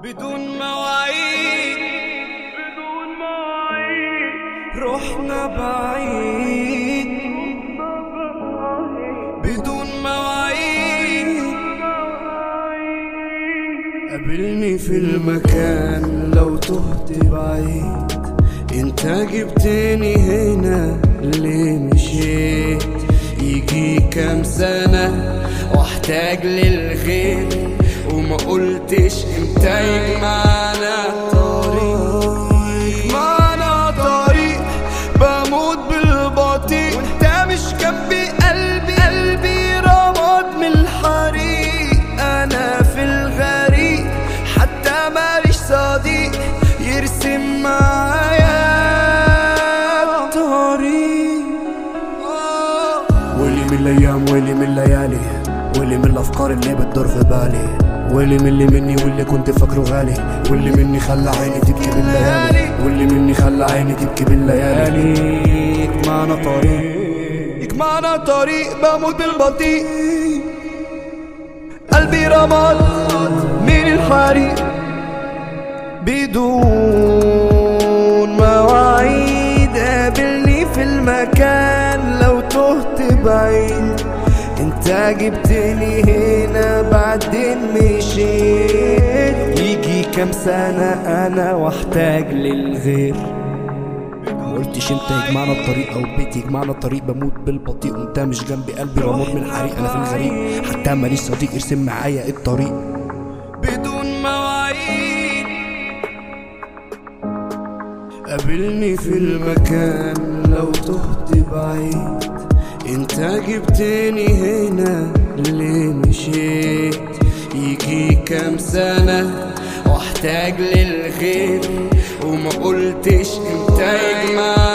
بدون مواعيد بدون مواعيد رحنا بعيد بدون مواعيد قابلني في المكان لو تهت بعيد انت جبتني هنا ليه مشيت يجي كام سنة واحتاج للغير وما قلتش امتى يجمعنا طريق يجمعنا طريق بموت بالبطيء وانت مش جنبي قلبي قلبي رماد من الحريق انا في الغريق حتى ماليش صديق يرسم معايا الطريق ويلي من الايام ويلي من الليالي ويلي من الافكار اللي بتدور في بالي ويلي من اللي مني واللي كنت فاكره غالي واللي مني خلى عيني تبكي بالليالي واللي مني خلى عيني تبكي بالليالي يجمعنا طريق يجمعنا طريق بموت بالبطيء قلبي رماد من الحريق بدون مواعيد قابلني في المكان لو تهت بعيد انت جبتني هنا بعدين مشيت يجي كام سنة انا واحتاج للغير ما قلتش انت يجمعنا الطريق او البيت يجمعنا الطريق بموت بالبطيء وانت مش جنبي قلبي رماد من الحريق انا في الغريق حتى ماليش صديق يرسم معايا الطريق بدون مواعيد قابلني في المكان لو تهت بعيد انت جبتني هنا ليه مشيت يجي كام سنة واحتاج للغير وما قلتش امتى يجمع